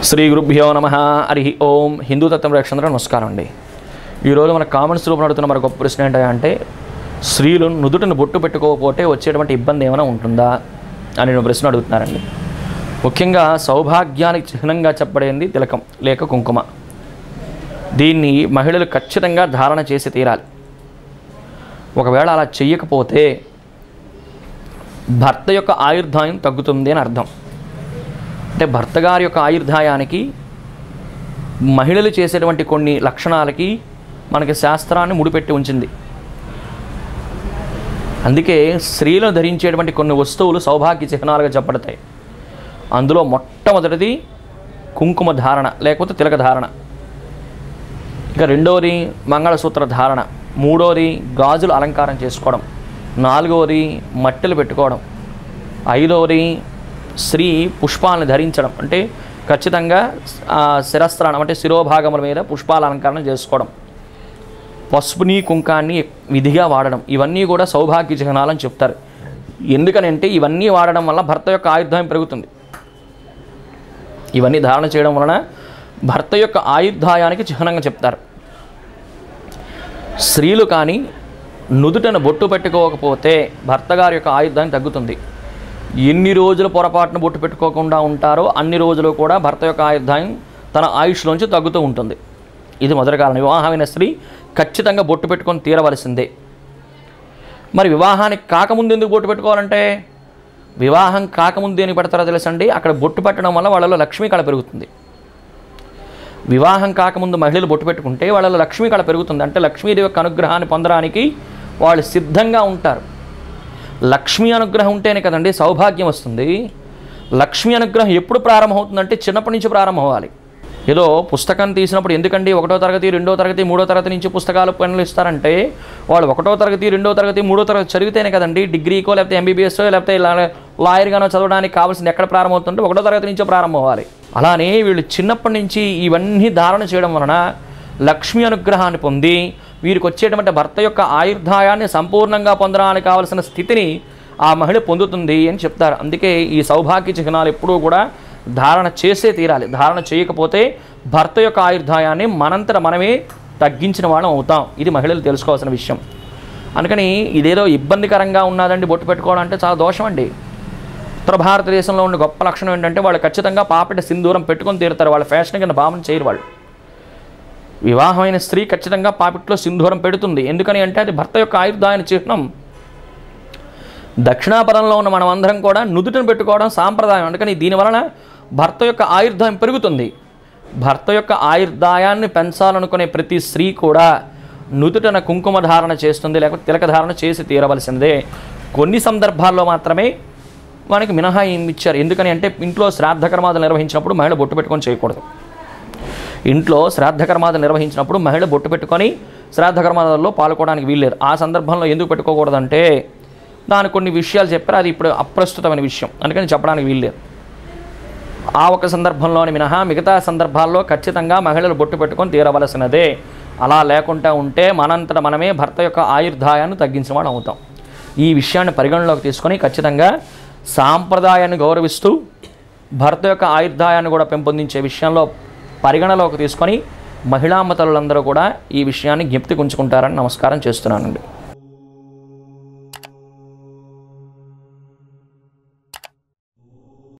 శ్రీ గురుభ్యో నమ హరి ఓం హిందూ తత్వం రక్షణ నమస్కారం అండి ఈరోజు మన కామెంట్స్ రూపంలో అడుగుతున్న మరి గొప్ప ప్రశ్న ఏంటంటే స్త్రీలు నుదుటిని బొట్టు పెట్టుకోకపోతే వచ్చేటువంటి ఇబ్బంది ఏమైనా ఉంటుందా అని నేను ప్రశ్న అడుగుతున్నారండి ముఖ్యంగా సౌభాగ్యానికి చిహ్నంగా చెప్పబడింది తిలకం లేక కుంకుమ దీన్ని మహిళలు ఖచ్చితంగా ధారణ చేసి తీరాలి ఒకవేళ అలా చెయ్యకపోతే భర్త యొక్క ఆయుర్దాయం తగ్గుతుంది అని అర్థం అంటే భర్త గారి యొక్క ఆయుర్దాయానికి మహిళలు చేసేటువంటి కొన్ని లక్షణాలకి మనకి శాస్త్రాన్ని ముడిపెట్టి ఉంచింది అందుకే స్త్రీలు ధరించేటువంటి కొన్ని వస్తువులు సౌభాగ్య చిహ్నాలుగా చెప్పబడతాయి అందులో మొట్టమొదటిది కుంకుమ ధారణ లేకపోతే తిలక ధారణ ఇక రెండవది మంగళసూత్ర ధారణ మూడవది గాజులు అలంకారం చేసుకోవడం నాలుగవది మట్టెలు పెట్టుకోవడం ఐదవది స్త్రీ పుష్పాలను ధరించడం అంటే ఖచ్చితంగా ఆ, శిరస్త్రాణం అంటే శిరోభాగముల మీద పుష్పాల అలంకరణ చేసుకోవడం పసుపుని కుంకాన్ని విధిగా వాడడం ఇవన్నీ కూడా సౌభాగ్య చిహ్నాలని చెప్తారు ఎందుకనంటే ఇవన్నీ వాడడం వల్ల భర్త యొక్క ఆయుర్దాయం పెరుగుతుంది ఇవన్నీ ధారణ చేయడం వలన భర్త యొక్క ఆయుర్దాయానికి చిహ్నంగా చెప్తారు స్త్రీలు కానీ నుదుటను బొట్టు పెట్టుకోకపోతే భర్త గారి యొక్క ఆయుర్దాయం తగ్గుతుంది ఎన్ని రోజులు పొరపాటున బొట్టు పెట్టుకోకుండా ఉంటారో అన్ని రోజులు కూడా భర్త యొక్క ఆయుర్దాయం తన ఆయుష్లోంచి తగ్గుతూ ఉంటుంది ఇది మొదటి కారణం వివాహమైన స్త్రీ ఖచ్చితంగా బొట్టు పెట్టుకొని తీరవలసిందే మరి వివాహానికి కాకముందు ఎందుకు బొట్టు పెట్టుకోవాలంటే వివాహం కాకముందు దేనికి పెడతారో తెలుసండి అక్కడ బొట్టు పెట్టడం వల్ల వాళ్ళలో లక్ష్మీ కళ పెరుగుతుంది వివాహం కాకముందు మహిళలు బొట్టు పెట్టుకుంటే వాళ్ళలో లక్ష్మీ కళ పెరుగుతుంది అంటే లక్ష్మీదేవి యొక్క అనుగ్రహాన్ని పొందడానికి వాళ్ళు సిద్ధంగా ఉంటారు లక్ష్మీ అనుగ్రహం ఉంటేనే కదండి సౌభాగ్యం వస్తుంది లక్ష్మీ అనుగ్రహం ఎప్పుడు ప్రారంభమవుతుందంటే చిన్నప్పటి నుంచి ప్రారంభం అవ్వాలి ఏదో పుస్తకం తీసినప్పుడు ఎందుకండి ఒకటో తరగతి రెండో తరగతి మూడో తరగతి నుంచి పుస్తకాలు పనులు ఇస్తారంటే వాళ్ళు ఒకటో తరగతి రెండో తరగతి మూడో తరగతి చదివితేనే కదండి డిగ్రీకో లేకపోతే ఎంబీబీఎస్ లేకపోతే ఇలా లాయర్గానో చదవడానికి కావాల్సింది ఎక్కడ ప్రారంభమవుతుంటే ఒకటో తరగతి నుంచో ప్రారంభం అవ్వాలి అలానే వీళ్ళు చిన్నప్పటి నుంచి ఇవన్నీ ధారణ చేయడం వలన లక్ష్మీ అనుగ్రహాన్ని పొంది వీరికి వచ్చేటువంటి భర్త యొక్క ఆయుర్దాయాన్ని సంపూర్ణంగా పొందడానికి కావలసిన స్థితిని ఆ మహిళ పొందుతుంది అని చెప్తారు అందుకే ఈ సౌభాగ్య చిహ్నాలు ఎప్పుడూ కూడా ధారణ చేసే తీరాలి ధారణ చేయకపోతే భర్త యొక్క ఆయుర్దాయాన్ని మనంతట మనమే తగ్గించిన వాళ్ళం అవుతాం ఇది మహిళలు తెలుసుకోవాల్సిన విషయం అందుకని ఇదేదో ఇబ్బందికరంగా ఉన్నదండి బొట్టు పెట్టుకోవడం అంటే చాలా దోషం అండి ఉత్తర భారతదేశంలో ఉన్న గొప్ప లక్షణం ఏంటంటే వాళ్ళు ఖచ్చితంగా పాపిట సింధూరం పెట్టుకొని తీరుతారు వాళ్ళ ఫ్యాషన్ కింద భావన చేయరు వాళ్ళు వివాహమైన స్త్రీ ఖచ్చితంగా పాపిట్లో సింధూరం పెడుతుంది ఎందుకని అంటే అది భర్త యొక్క ఆయుర్దాయాన్ని చిహ్నం దక్షిణాపరంలో ఉన్న మనమందరం కూడా నుదుటిని పెట్టుకోవడం సాంప్రదాయం అందుకని దీని వలన భర్త యొక్క ఆయుర్దాయం పెరుగుతుంది భర్త యొక్క ఆయుర్దాయాన్ని పెంచాలనుకునే ప్రతి స్త్రీ కూడా నుదుటన కుంకుమ ధారణ చేస్తుంది లేకపోతే తిలక ధారణ చేసి తీరవలసిందే కొన్ని సందర్భాల్లో మాత్రమే మనకి మినహాయింపు ఇచ్చారు ఎందుకని అంటే ఇంట్లో శ్రాద్ధ కర్మాలు నిర్వహించినప్పుడు మహిళ బొట్టు పెట్టుకొని చేయకూడదు ఇంట్లో శ్రాద్ధ కర్మాలు నిర్వహించినప్పుడు మహిళ బొట్టు పెట్టుకొని శ్రాద్ధ కర్మాలలో పాల్గొనడానికి వీల్లేదు ఆ సందర్భంలో ఎందుకు పెట్టుకోకూడదంటే దాని కొన్ని విషయాలు చెప్పారు అది ఇప్పుడు అప్రస్తుతమైన విషయం అందుకని చెప్పడానికి వీల్లేదు ఆ ఒక సందర్భంలోని మినహా మిగతా సందర్భాల్లో ఖచ్చితంగా మహిళలు బొట్టు పెట్టుకొని తీరవలసినదే అలా లేకుండా ఉంటే మనంతట మనమే భర్త యొక్క ఆయుర్దాయాన్ని తగ్గించిన వాడు అవుతాం ఈ విషయాన్ని పరిగణలోకి తీసుకొని ఖచ్చితంగా సాంప్రదాయాన్ని గౌరవిస్తూ భర్త యొక్క ఆయుర్దాయాన్ని కూడా పెంపొందించే విషయంలో పరిగణలోకి తీసుకొని మహిళామతలందరూ కూడా ఈ విషయాన్ని జ్ఞప్తికి ఉంచుకుంటారని నమస్కారం చేస్తున్నానండి